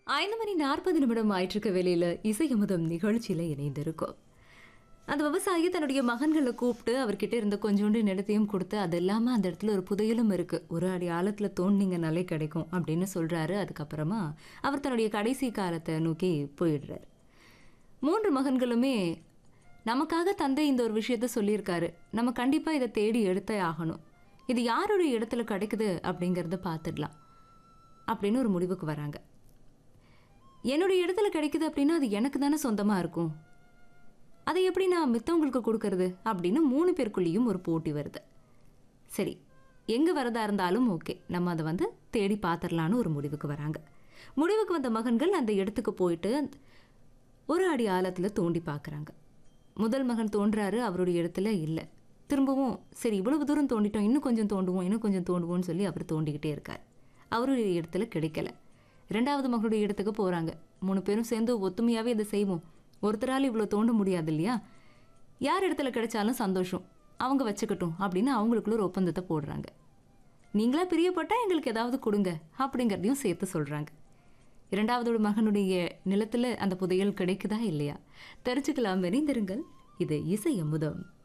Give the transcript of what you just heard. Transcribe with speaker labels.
Speaker 1: ஐந்து மணி நாற்பது நிமிடம் ஆயிட்டிருக்க வேலையில இசையமுதம் நிகழ்ச்சியில இணைந்திருக்கும் அந்த விவசாயி தன்னுடைய மகன்களை கூப்பிட்டு அவர்கிட்ட இருந்த கொஞ்சோண்டு நிலத்தையும் கொடுத்து அது இல்லாம அந்த இடத்துல ஒரு புதையலும் இருக்கு ஒரு அடி ஆழத்துல தோண்டிங்கனாலே கிடைக்கும் அப்படின்னு சொல்றாரு அதுக்கப்புறமா அவர் தன்னுடைய கடைசி காலத்தை நோக்கி போயிடுறாரு மூன்று மகன்களுமே நமக்காக தந்தை இந்த ஒரு விஷயத்த சொல்லியிருக்காரு நம்ம கண்டிப்பா இதை தேடி எடுத்தே ஆகணும் இது யாருடைய இடத்துல கிடைக்குது அப்படிங்கிறத பார்த்துடலாம் அப்படின்னு ஒரு முடிவுக்கு வராங்க என்னுடைய இடத்துல கிடைக்குது அப்படின்னா அது எனக்கு தானே சொந்தமாக இருக்கும் அதை எப்படி நான் மித்தவங்களுக்கு கொடுக்கறது அப்படின்னு மூணு பேருக்குள்ளேயும் ஒரு போட்டி வருது சரி எங்கே வரதா இருந்தாலும் ஓகே நம்ம அதை வந்து தேடி பார்த்துடலான்னு ஒரு முடிவுக்கு வராங்க முடிவுக்கு வந்த மகன்கள் அந்த இடத்துக்கு போயிட்டு ஒரு அடி ஆழத்தில் தோண்டி பார்க்குறாங்க முதல் மகன் தோன்றாரு அவருடைய இடத்துல இல்லை திரும்பவும் சரி இவ்வளவு தூரம் தோண்டிட்டோம் இன்னும் கொஞ்சம் தோண்டுவோம் இன்னும் கொஞ்சம் தோண்டுவோம்னு சொல்லி அவர் தோண்டிக்கிட்டே இருக்கார் அவருடைய இடத்துல கிடைக்கல ரெண்டாவது மகளுடைய இடத்துக்கு போகிறாங்க மூணு பேரும் சேர்ந்து ஒத்துமையாகவே இதை செய்வோம் ஒருத்தரால் இவ்வளோ தோண்ட முடியாது இல்லையா யார் இடத்துல கிடைச்சாலும் சந்தோஷம் அவங்க வச்சுக்கட்டும் அப்படின்னு அவங்களுக்குள்ள ஒரு ஒப்பந்தத்தை போடுறாங்க நீங்களா பிரியப்பட்டா எங்களுக்கு ஏதாவது கொடுங்க அப்படிங்கிறதையும் சேர்த்து சொல்கிறாங்க இரண்டாவது மகனுடைய நிலத்தில் அந்த புதையல் கிடைக்குதா இல்லையா தெரிஞ்சுக்கலாம் வெறிந்திருங்கள் இது இசை அமுதம்